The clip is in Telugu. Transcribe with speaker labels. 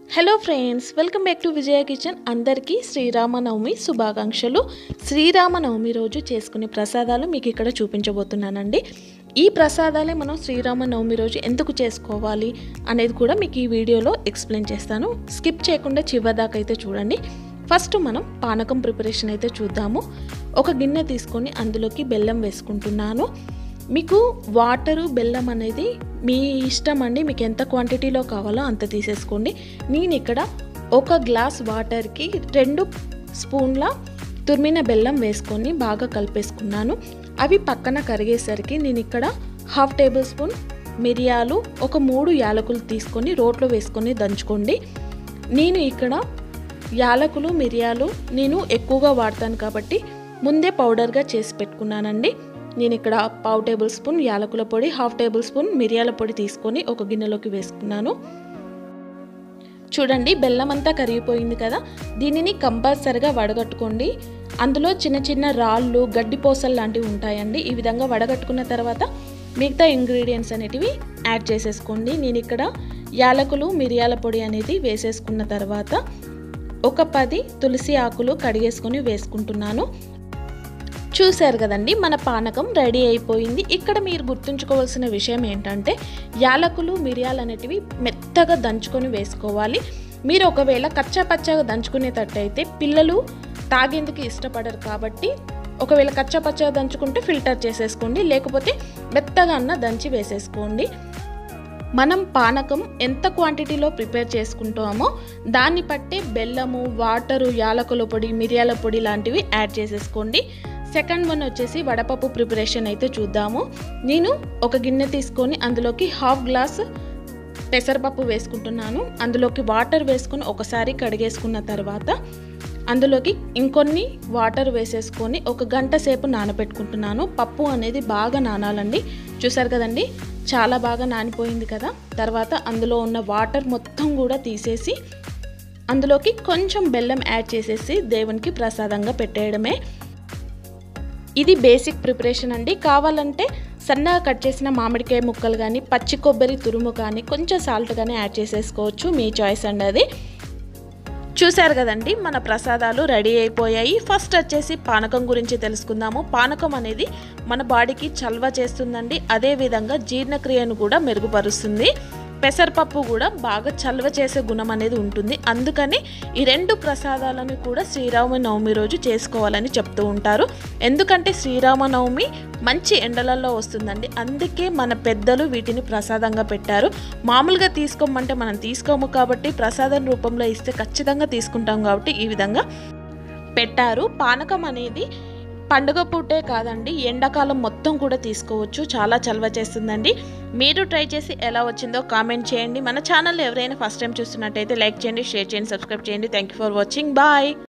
Speaker 1: hello friends welcome back to Vijaya kitchen అందరికీ శ్రీరామనవమి శుభాకాంక్షలు శ్రీరామనవమి రోజు చేసుకునే ప్రసాదాలు మీకు ఇక్కడ చూపించబోతున్నానండి ఈ ప్రసాదాలే మనం శ్రీరామనవమి రోజు ఎందుకు చేసుకోవాలి అనేది కూడా మీకు ఈ వీడియోలో ఎక్స్ప్లెయిన్ చేస్తాను స్కిప్ చేయకుండా చివరిదాకా అయితే చూడండి ఫస్ట్ మనం పానకం ప్రిపరేషన్ అయితే చూద్దాము ఒక గిన్నె తీసుకొని అందులోకి బెల్లం వేసుకుంటున్నాను మీకు వాటరు బెల్లం అనేది మీ ఇష్టం అండి మీకు ఎంత క్వాంటిటీలో కావాలో అంత తీసేసుకోండి నేను ఇక్కడ ఒక గ్లాస్ వాటర్కి రెండు స్పూన్ల తురిమిన బెల్లం వేసుకొని బాగా కలిపేసుకున్నాను అవి పక్కన కరిగేసరికి నేను ఇక్కడ హాఫ్ టేబుల్ స్పూన్ మిరియాలు ఒక మూడు యాలకులు తీసుకొని రోట్లో వేసుకొని దంచుకోండి నేను ఇక్కడ యాలకులు మిరియాలు నేను ఎక్కువగా వాడతాను కాబట్టి ముందే పౌడర్గా చేసి పెట్టుకున్నానండి నేను ఇక్కడ పావు టేబుల్ స్పూన్ యాలకుల పొడి హాఫ్ టేబుల్ స్పూన్ మిరియాల పొడి తీసుకొని ఒక గిన్నెలోకి వేసుకున్నాను చూడండి బెల్లం అంతా కరిగిపోయింది కదా దీనిని కంపల్సరిగా వడగట్టుకోండి అందులో చిన్న చిన్న రాళ్ళు గడ్డిపోసలు లాంటివి ఉంటాయండి ఈ విధంగా వడగట్టుకున్న తర్వాత మిగతా ఇంగ్రీడియంట్స్ అనేటివి యాడ్ చేసేసుకోండి నేను ఇక్కడ యాలకులు మిరియాల పొడి అనేది వేసేసుకున్న తర్వాత ఒక పది తులసి ఆకులు కడిగేసుకొని వేసుకుంటున్నాను చూశారు కదండి మన పానకం రెడీ అయిపోయింది ఇక్కడ మీరు గుర్తుంచుకోవాల్సిన విషయం ఏంటంటే యాలకులు మిరియాలు అనేటివి మెత్తగా దంచుకొని వేసుకోవాలి మీరు ఒకవేళ కచ్చా పచ్చగా దంచుకునేటట్టయితే పిల్లలు తాగేందుకు ఇష్టపడరు కాబట్టి ఒకవేళ కచ్చా పచ్చగా దంచుకుంటే ఫిల్టర్ చేసేసుకోండి లేకపోతే మెత్తగా అన్న దంచి వేసేసుకోండి మనం పానకం ఎంత క్వాంటిటీలో ప్రిపేర్ చేసుకుంటామో దాన్ని బట్టే బెల్లము వాటరు యాలకుల పొడి మిరియాల పొడి లాంటివి యాడ్ చేసేసుకోండి సెకండ్ వన్ వచ్చేసి వడపప్పు ప్రిపరేషన్ అయితే చూద్దాము నేను ఒక గిన్నె తీసుకొని అందులోకి హాఫ్ గ్లాస్ పెసరపప్పు వేసుకుంటున్నాను అందులోకి వాటర్ వేసుకొని ఒకసారి కడిగేసుకున్న తర్వాత అందులోకి ఇంకొన్ని వాటర్ వేసేసుకొని ఒక గంట సేపు నానబెట్టుకుంటున్నాను పప్పు అనేది బాగా నానాలండి చూసారు కదండి చాలా బాగా నానిపోయింది కదా తర్వాత అందులో ఉన్న వాటర్ మొత్తం కూడా తీసేసి అందులోకి కొంచెం బెల్లం యాడ్ చేసేసి దేవునికి ప్రసాదంగా పెట్టేయడమే ఇది బేసిక్ ప్రిపరేషన్ అండి కావాలంటే సన్నగా కట్ చేసిన మామిడికాయ ముక్కలు కానీ పచ్చి కొబ్బరి తురుము కానీ కొంచెం సాల్ట్ కానీ యాడ్ చేసేసుకోవచ్చు మీ చాయిస్ అండి అది చూశారు కదండి మన ప్రసాదాలు రెడీ అయిపోయాయి ఫస్ట్ వచ్చేసి పానకం గురించి తెలుసుకుందాము పానకం అనేది మన బాడీకి చల్వ చేస్తుందండి అదేవిధంగా జీర్ణక్రియను కూడా మెరుగుపరుస్తుంది పెసరపప్పు కూడా బాగా చల్వ చేసే గుణం అనేది ఉంటుంది అందుకని ఈ రెండు ప్రసాదాలను కూడా శ్రీరామనవమి రోజు చేసుకోవాలని చెప్తూ ఉంటారు ఎందుకంటే శ్రీరామనవమి మంచి ఎండలలో వస్తుందండి అందుకే మన పెద్దలు వీటిని ప్రసాదంగా పెట్టారు మామూలుగా తీసుకోమంటే మనం తీసుకోము కాబట్టి ప్రసాదం రూపంలో ఇస్తే ఖచ్చితంగా తీసుకుంటాం కాబట్టి ఈ విధంగా పెట్టారు పానకం అనేది పండుగ పూటే కాదండి ఎండాకాలం మొత్తం కూడా తీసుకోవచ్చు చాలా చలవ చేస్తుందండి మీరు ట్రై చేసి ఎలా వచ్చిందో కామెంట్ చేయండి మన ఛానల్ ఎవరైనా ఫస్ట్ టైం చూస్తున్నట్టయితే లైక్ చేయండి షేర్ చేయండి సబ్స్క్రైబ్ చేయండి thank you for watching bye